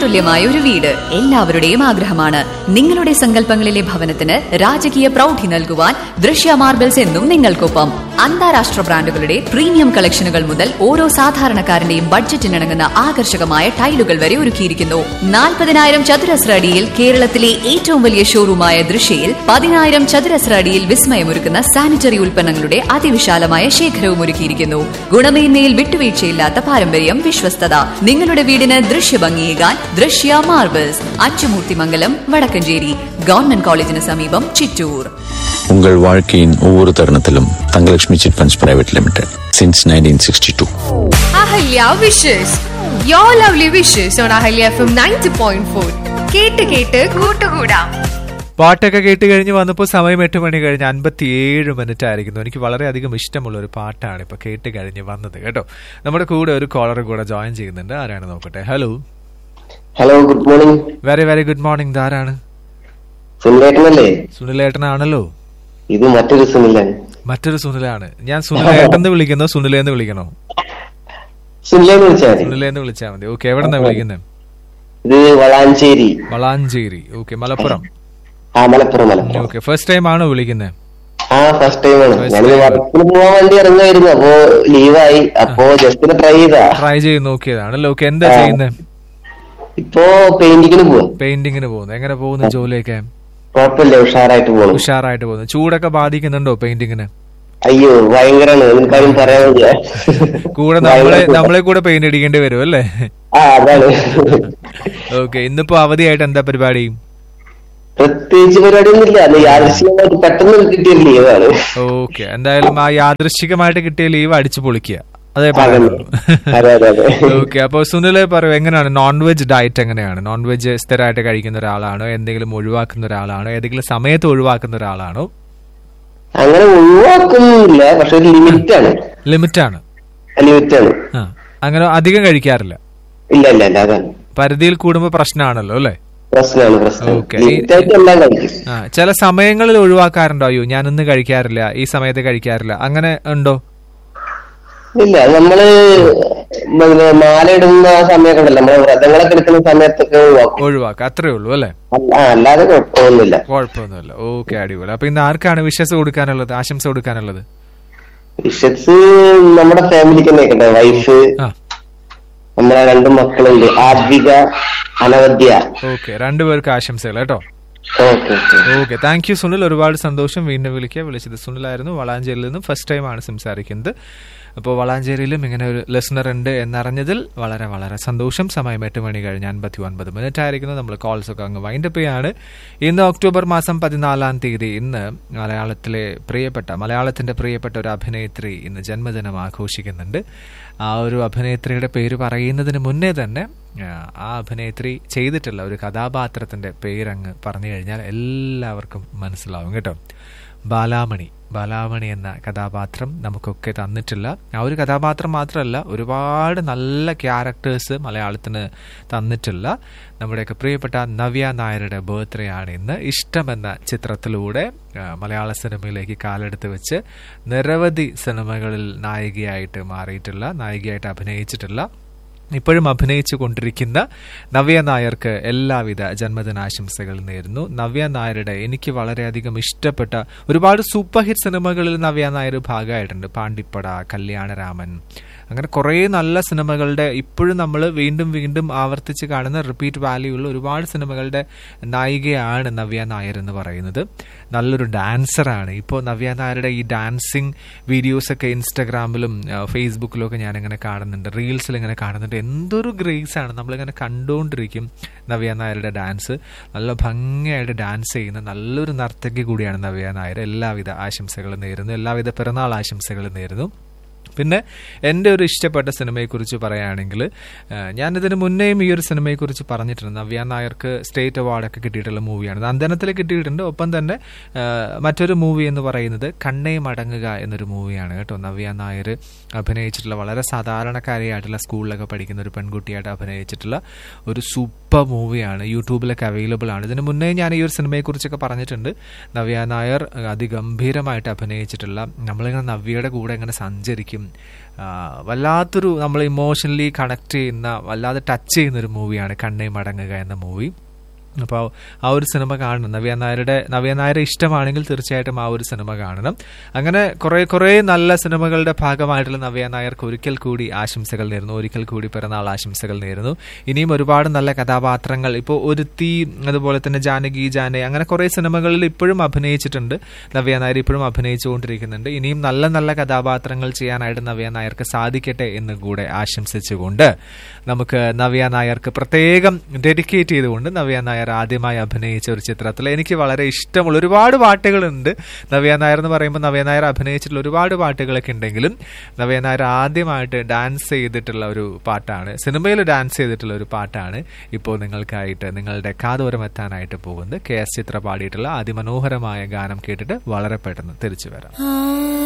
തുല്യമായ ഒരു വീട് എല്ലാവരുടെയും ആഗ്രഹമാണ് നിങ്ങളുടെ സങ്കല്പങ്ങളിലെ ഭവനത്തിന് രാജകീയ പ്രൗഢി നൽകുവാൻ ദൃശ്യ മാർബിൾസ് എന്നും നിങ്ങൾക്കൊപ്പം അന്താരാഷ്ട്ര ബ്രാൻഡുകളുടെ പ്രീമിയം കളക്ഷനുകൾ മുതൽ ഓരോ സാധാരണക്കാരന്റെയും ബഡ്ജറ്റിനിണങ്ങുന്ന ആകർഷകമായ ടൈലുകൾ വരെ ഒരുക്കിയിരിക്കുന്നു നാൽപ്പതിനായിരം ചതുരശ്ര അടിയിൽ കേരളത്തിലെ ഏറ്റവും വലിയ ഷോറൂമായ ദൃശ്യയിൽ പതിനായിരം ചതുരശ്ര അടിയിൽ വിസ്മയമൊരുക്കുന്ന സാനിറ്ററി ഉൽപ്പന്നങ്ങളുടെ അതിവിശാലമായ ശേഖരവും ഒരുക്കിയിരിക്കുന്നു ഗുണമേന്മയിൽ വിട്ടുവീഴ്ചയില്ലാത്ത പാരമ്പര്യം വിശ്വസ്തത നിങ്ങളുടെ വീടിന് ദൃശ്യഭംഗിയേകാൻ ദൃശ്യ മാർബിൾസ് അച്ചുമൂർത്തിമംഗലം വടക്കഞ്ചേരി ഗവൺമെന്റ് കോളേജിന് സമീപം ചിറ്റൂർ உங்கள் வாழ்க்கையின் ஒவ்வொரு தருணத்திலும் Thangalakshmi chit funds private limited since nineteen sixty two Ahalya wishes you lovely wishes on Ahalya F M ninety point four കേട്ട് കേട്ട് കൂട്ടുകൂടാം പാട്ടൊക്കെ കേട്ട് കഴിഞ്ഞ് വന്നപ്പോൾ സമയം എട്ട് മണി കഴിഞ്ഞ് അൻപത്തിയേഴ് മിനിറ്റ് ആയിരിക്കുന്നു എനിക്ക് വളരെയധികം ഇഷ്ടമുള്ള ഒരു പാട്ടാണ് ഇപ്പൊ കേട്ട് കഴിഞ്ഞ് വന്നത് കേട്ടോ നമ്മുടെ കൂടെ ഒരു കോളർ കൂടെ ജോയിൻ ചെയ്യുന്നുണ്ട് ആരാണ് നോക്കട്ടെ hello hello good morning very very good morning ആരാണ് സുനിലേട്ടനല്ലേ സുനിലേട്ടനാണല്ലോ ഇത് മറ്റൊരു സുനിലൻ മറ്റൊരു സുനിലാണ് ഞാൻ സുനിലേട്ടെന്ന് വിളിക്കുന്നോ സുനിലേന്ന് വിളിക്കണോ സുനിലെന്ന് വിളിച്ചാൽ മതി സുനിലേന്ന് വിളിച്ചാൽ മതി ഓക്കെ എവിടെ നിന്നാ വിളിക്കുന്നത് ഇത് വളാഞ്ചേരി വളാഞ്ചേരി ഓക്കെ മലപ്പുറം ആ Malappuram Malappuram okay first time ആണോ വിളിക്കുന്നത് ആ ഫസ്റ്റ് ടൈമാണ് First ഞാൻ time. വർക്കിന് പോവാൻ വേണ്ടി ഇറങ്ങുമായിരുന്നു അപ്പോ ലീവായി അപ്പോ ജസ്റ്റ് ഒന്ന് ട്രൈ ചെയ്താ ട്രൈ ചെയ്ത് നോക്കിയതാണല്ലോ ഓക്കെ എന്താ ചെയ്യുന്നത് ഇപ്പോ പെയിന്റിങ്ങിന് പോവാ പെയിന്റിങ്ങിന് പോകുന്നു എങ്ങനെ പോകുന്നു ജോലിയൊക്കെ കുഴപ്പമില്ല ഉഷാറായിട്ട് പോകണം ഉഷാറായിട്ട് പോകുന്നു ചൂടൊക്കെ ബാധിക്കുന്നുണ്ടോ പെയിന്റിങ്ങിന് അയ്യോ ഭയങ്കരാണ് എനിക്കാരും പറയാൻ വയ്യ കൂടെ നമ്മളെ ഭയങ്കര- നമ്മളെ കൂടെ പെയിന്റ് അടിക്കേണ്ടി വരും അല്ലേ ആ അതാണ് ഓക്കെ ഇന്നിപ്പോ അവധിയായിട്ട് എന്താ പരിപാടി പ്രത്യേകിച്ച് പരിപാടിയൊന്നുമില്ല അന്ന് യാദൃശ്യമായിട്ട് പെട്ടെന്ന് കിട്ടിയ ലീവാണ് ഓക്കെ എന്തായാലും ആ യാദൃശ്ചികമായിട്ട് കിട്ടിയ ലീവ് അടിച്ചു പൊളിക്കുക അതേ അതെ പറയുള്ളൂ അതെ അതെ അതെ ഓക്കെ അപ്പൊ സുനില് പറയൂ എങ്ങനെയാണ് നോൺ വെജ് ഡയറ്റ് എങ്ങനെയാണ് നോൺ വെജ് സ്ഥിരമായിട്ട് കഴിക്കുന്ന ഒരാളാണോ എന്തെങ്കിലും ഒഴിവാക്കുന്ന ഒരാളാണോ ഏതെങ്കിലും സമയത്ത് ഒഴിവാക്കുന്ന ഒരാളാണോ അങ്ങനെ ഒഴിവാക്കുന്നില്ല പക്ഷെ ഒരു ലിമിറ്റ് ആണ് ലിമിറ്റ് ആണ് ലിമിറ്റ് ആണ് ആ അങ്ങനെ അധികം കഴിക്കാറില്ല ഇല്ല ഇല്ല ഇല്ല അതാണ് പരിധിയിൽ കൂടുമ്പോ പ്രശ്നമാണല്ലോ അല്ലേ പ്രശ്നമാണ് പ്രശ്നം ഓക്കേ. ലിമിറ്റ് ആയിട്ട് എല്ലാം കഴിക്കും ആ ചില സമയങ്ങളിൽ ഒഴിവാക്കാറുണ്ടോ അയ്യോ ഞാൻ ഇന്ന് കഴിക്കാറില്ല ഈ സമയത്ത് കഴിക്കാറില്ല അങ്ങനെ ഉണ്ടോ ഇല്ല നമ്മള് പിന്നെ മാല ഇടുന്ന സമയമൊക്കെ ഉണ്ടല്ലോ നമ്മള് വ്രതങ്ങളൊക്കെ എടുക്കുന്ന സമയത്തൊക്കെ ഒഴിവാക്കും ഒഴിവാക്കുക അത്രേ ഉള്ളൂ അല്ലേ അല്ല- ആ, അല്ലാതെ കുഴപ്പമൊന്നുമില്ല കുഴപ്പമൊന്നുമില്ല ഓക്കെ അടിപൊളി അപ്പൊ ഇന്ന് ആർക്കാണ് വിശ്വസ് കൊടുക്കാനുള്ളത് ആശംസ കൊടുക്കാനുള്ളത് വിഷസ് നമ്മുടെ ഫാമിലിക്ക് തന്നെ കേട്ടോ വൈഫ് ആ നമ്മളെ രണ്ട് മക്കളുണ്ട് ആദ്വിക അനവദ്യ ഓക്കെ രണ്ടുപേർക്ക് ആശംസകൾ കേട്ടോ okay okay okay thank you Sunil ഒരുപാട് സന്തോഷം വീണ്ടും വിളിക്കുക വിളിച്ചത് സുനിലായിരുന്നു വളാഞ്ചേരിയിൽ നിന്ന് ഫസ്റ്റ് ടൈമാണ് സംസാരിക്കുന്നത് അപ്പോൾ വളാഞ്ചേരിയിലും ഇങ്ങനെ ഒരു ലിസണർ ഉണ്ട് എന്നറിഞ്ഞതിൽ വളരെ വളരെ സന്തോഷം സമയം എട്ട് മണി കഴിഞ്ഞ് അൻപത്തി ഒൻപത് മിനിറ്റ് ആയിരിക്കുന്നു നമ്മൾ കോൾസ് ഒക്കെ അങ്ങ് വൈൻഡപ്പ് ചെയ്യാണ് ഇന്ന് ഒക്ടോബർ മാസം പതിനാലാം തീയതി ഇന്ന് മലയാളത്തിലെ പ്രിയപ്പെട്ട മലയാളത്തിന്റെ പ്രിയപ്പെട്ട ഒരു അഭിനേത്രി ഇന്ന് ജന്മദിനം ആഘോഷിക്കുന്നുണ്ട് ആ ഒരു അഭിനേത്രിയുടെ പേര് പറയുന്നതിന് മുന്നേ തന്നെ ആ, ആ അഭിനേത്രി ചെയ്തിട്ടുള്ള ഒരു കഥാപാത്രത്തിന്റെ പേരങ്ങ് പറഞ്ഞു കഴിഞ്ഞാൽ എല്ലാവർക്കും മനസ്സിലാവും കേട്ടോ ബാലാമണി ബാലാമണി എന്ന കഥാപാത്രം നമുക്കൊക്കെ തന്നിട്ടില്ല ആ ഒരു കഥാപാത്രം മാത്രമല്ല ഒരുപാട് നല്ല ക്യാരക്ടേഴ്സ് മലയാളത്തിന് തന്നിട്ടില്ല നമ്മുടെയൊക്കെ പ്രിയപ്പെട്ട നവ്യ നായരുടെ ബർത്ത്ഡേ ആണ് ഇന്ന് ഇഷ്ടം എന്ന ചിത്രത്തിലൂടെ ആ, മലയാള സിനിമയിലേക്ക് കാലെടുത്ത് വെച്ച് നിരവധി സിനിമകളിൽ നായികയായിട്ട് മാറിയിട്ടുള്ള നായികയായിട്ട് അഭിനയിച്ചിട്ടുള്ള ഇപ്പോഴും അഭിനയിച്ചു കൊണ്ടിരിക്കുന്ന നവ്യ നായർക്ക് എല്ലാവിധ ജന്മദിനാശംസകൾ നേരുന്നു നവ്യ നായരുടെ എനിക്ക് വളരെയധികം ഇഷ്ടപ്പെട്ട ഒരുപാട് സൂപ്പർ ഹിറ്റ് സിനിമകളിൽ നവ്യ നായർ ഭാഗമായിട്ടുണ്ട് പാണ്ടിപ്പട കല്യാണരാമൻ അങ്ങനെ കുറേ നല്ല സിനിമകളുടെ ഇപ്പോഴും നമ്മൾ വീണ്ടും വീണ്ടും ആവർത്തിച്ച് കാണുന്ന റിപ്പീറ്റ് വാല്യൂ ഉള്ള ഒരുപാട് സിനിമകളുടെ നായികയാണ് നവ്യ നായർ എന്ന് പറയുന്നത് നല്ലൊരു ഡാൻസറാണ് ഇപ്പോൾ നവ്യ നായരുടെ ഈ ഡാൻസിങ് വീഡിയോസൊക്കെ ഇൻസ്റ്റാഗ്രാമിലും ആ, ഫേസ്ബുക്കിലും ഒക്കെ ഞാനിങ്ങനെ കാണുന്നുണ്ട് റീൽസിൽ ഇങ്ങനെ കാണുന്നുണ്ട് എന്തൊരു ഗ്രേസ് ആണ് നമ്മളിങ്ങനെ കണ്ടുകൊണ്ടിരിക്കും നവ്യ നായരുടെ ഡാൻസ് നല്ല ഭംഗിയായിട്ട് ഡാൻസ് ചെയ്യുന്ന നല്ലൊരു നർത്തകി കൂടിയാണ് നവ്യ നായർ എല്ലാവിധ ആശംസകളും നേരുന്നു എല്ലാവിധ പിറന്നാൾ ആശംസകളും നേരുന്നു പിന്നെ എൻ്റെ ഒരു ഇഷ്ടപ്പെട്ട സിനിമയെക്കുറിച്ച് പറയുകയാണെങ്കിൽ ആ, ഞാനിതിന് മുന്നേയും ഈ ഒരു സിനിമയെക്കുറിച്ച് പറഞ്ഞിട്ടുണ്ട് നവ്യ നായർക്ക് സ്റ്റേറ്റ് അവാർഡൊക്കെ കിട്ടിയിട്ടുള്ള മൂവിയാണ് നന്ദനത്തിൽ കിട്ടിയിട്ടുണ്ട് ഒപ്പം തന്നെ ആ, മറ്റൊരു മൂവി എന്ന് പറയുന്നത് കണ്ണേ മടങ്ങുക എന്നൊരു മൂവിയാണ് കേട്ടോ നവ്യ നായർ അഭിനയിച്ചിട്ടുള്ള വളരെ സാധാരണക്കാരിയായിട്ടുള്ള സ്കൂളിലൊക്കെ പഠിക്കുന്ന ഒരു പെൺകുട്ടിയായിട്ട് അഭിനയിച്ചിട്ടുള്ള ഒരു സൂപ്പർ മൂവിയാണ് യൂട്യൂബിലൊക്കെ അവൈലബിൾ ആണ് ഇതിന് മുന്നേ ഞാൻ ഈ ഒരു സിനിമയെക്കുറിച്ചൊക്കെ പറഞ്ഞിട്ടുണ്ട് നവ്യ നായർ അതിഗംഭീരമായിട്ട് അഭിനയിച്ചിട്ടുള്ള നമ്മളിങ്ങനെ നവ്യയുടെ കൂടെ ഇങ്ങനെ സഞ്ചരിക്കും ശരിക്കും ആ, വല്ലാത്തൊരു നമ്മൾ ഇമോഷണലി കണക്ട് ചെയ്യുന്ന വല്ലാതെ ടച്ച് ചെയ്യുന്ന ഒരു മൂവിയാണ് കണ്ണേ മടങ്ങുക എന്ന മൂവി അപ്പോൾ ആ ഒരു സിനിമ കാണണം നവ്യ നായരുടെ നവ്യ നായരെ ഇഷ്ടമാണെങ്കിൽ തീർച്ചയായിട്ടും ആ ഒരു സിനിമ കാണണം അങ്ങനെ കുറേ കുറേ നല്ല സിനിമകളുടെ ഭാഗമായിട്ടുള്ള നവ്യ നായർക്ക് ഒരിക്കൽ കൂടി ആശംസകൾ നേരുന്നു ഒരിക്കൽ കൂടി പിറന്നാൾ ആശംസകൾ നേരുന്നു ഇനിയും ഒരുപാട് നല്ല കഥാപാത്രങ്ങൾ ഇപ്പോൾ ഒരുത്തി അതുപോലെ തന്നെ ജാനകി ജാനെ അങ്ങനെ കുറേ സിനിമകളിൽ ഇപ്പോഴും അഭിനയിച്ചിട്ടുണ്ട് നവ്യ നായർ ഇപ്പോഴും അഭിനയിച്ചുകൊണ്ടിരിക്കുന്നുണ്ട് ഇനിയും നല്ല നല്ല കഥാപാത്രങ്ങൾ ചെയ്യാനായിട്ട് നവ്യ നായർക്ക് സാധിക്കട്ടെ എന്ന് കൂടെ ആശംസിച്ചുകൊണ്ട് നമുക്ക് നവ്യ നായർക്ക് പ്രത്യേകം ഡെഡിക്കേറ്റ് ചെയ്തുകൊണ്ട് നവ്യ നായർ ആദ്യമായി അഭിനയിച്ച ഒരു ചിത്രത്തിൽ എനിക്ക് വളരെ ഇഷ്ടമുള്ള ഒരുപാട് പാട്ടുകളുണ്ട് നവ്യ നായർ എന്ന് പറയുമ്പോൾ നവ്യ നായർ അഭിനയിച്ചിട്ടുള്ള ഒരുപാട് പാട്ടുകളൊക്കെ ഉണ്ടെങ്കിലും നവ്യ നായർ ആദ്യമായിട്ട് ഡാൻസ് ചെയ്തിട്ടുള്ള ഒരു പാട്ടാണ് സിനിമയിൽ ഡാൻസ് ചെയ്തിട്ടുള്ള ഒരു പാട്ടാണ് ഇപ്പോൾ നിങ്ങൾക്കായിട്ട് നിങ്ങളുടെ കാതോരം എത്താനായിട്ട് പോകുന്നത് കെ എസ് ചിത്ര പാടിയിട്ടുള്ള അതിമനോഹരമായ ഗാനം കേട്ടിട്ട് വളരെ പെട്ടെന്ന് തിരിച്ചു വരാം